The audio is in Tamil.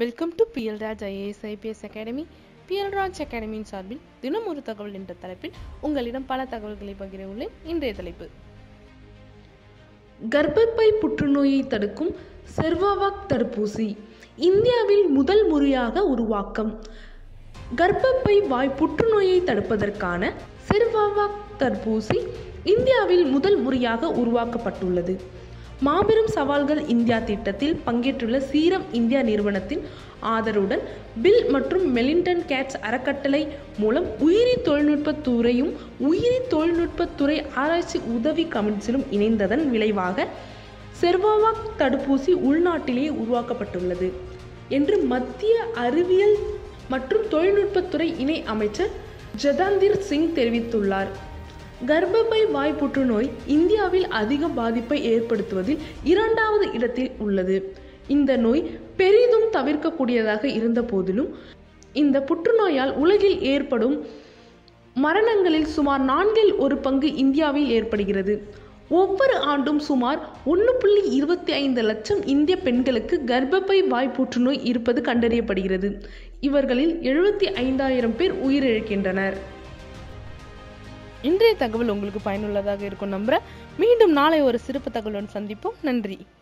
welcome to PL Raj IAS IPS academy PL Raj அகாடமியின் சார்பில் தினம் ஒரு தகவல் என்ற தலைப்பில் உங்களிடம் பல தகவல்களை பகிர உள்ளேன் இன்றைய தலைப்பு கர்ப்பப்பை புற்றுநோயை தடுக்கும் செர்வாவாக் தடுப்பூசி இந்தியாவில் முதல் முறையாக உருவாக்கம் கர்ப்பப்பை வாய் புற்றுநோயை தடுப்பதற்கான செர்வாவாக் தடுப்பூசி இந்தியாவில் முதல் முறையாக உருவாக்கப்பட்டுள்ளது மாபெரும் சவால்கள் இந்தியா திட்டத்தில் பங்கேற்றுள்ள சீரம் இந்தியா நிறுவனத்தின் ஆதரவுடன் பில் மற்றும் மெலிண்டன் கேட்ஸ் அறக்கட்டளை மூலம் உயிரி தொழில்நுட்பத் துறையும் உயிரி தொழில்நுட்பத் துறை ஆராய்ச்சி உதவி கமிஷனும் இணைந்ததன் விளைவாக செர்வாவாக் தடுப்பூசி உள்நாட்டிலேயே உருவாக்கப்பட்டுள்ளது என்று மத்திய அறிவியல் மற்றும் தொழில்நுட்பத்துறை இணை அமைச்சர் ஜதாந்தீர் சிங் தெரிவித்துள்ளார் கர்ப்பப்பை வாய் புற்றுநோய் இந்தியாவில் அதிக பாதிப்பை ஏற்படுத்துவதில் இரண்டாவது இடத்தில் உள்ளது இந்த நோய் பெரிதும் தவிர்க்கக்கூடியதாக இருந்த போதிலும் இந்த புற்றுநோயால் உலகில் ஏற்படும் மரணங்களில் சுமார் நான்கில் ஒரு பங்கு இந்தியாவில் ஏற்படுகிறது ஒவ்வொரு ஆண்டும் சுமார் ஒன்று புள்ளி இருபத்தி ஐந்து லட்சம் இந்திய பெண்களுக்கு கர்ப்பப்பை வாய் புற்றுநோய் இருப்பது கண்டறியப்படுகிறது இவர்களில் எழுபத்தி ஐந்தாயிரம் பேர் உயிரிழக்கின்றனர் இன்றைய தகவல் உங்களுக்கு பயனுள்ளதாக இருக்கும் நம்புறேன் மீண்டும் நாளை ஒரு சிறப்பு தகவலுடன் சந்திப்போம் நன்றி